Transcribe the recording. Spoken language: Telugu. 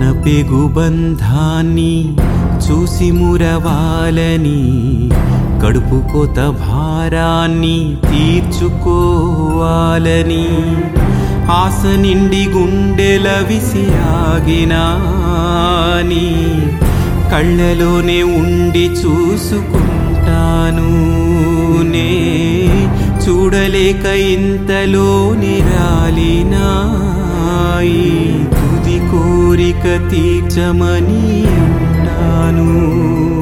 మన పెగుబంధాన్ని చూసి మురవాలని కడుపు కొత భారాన్ని తీర్చుకోవాలని ఆశ నిండి గుండెల విసిరాగినాని కళ్ళలోనే ఉండి చూసుకుంటాను నే చూడలేక ఇంతలోని రాలినాయి తుది కోరిక తీర్చమని ఉంటాను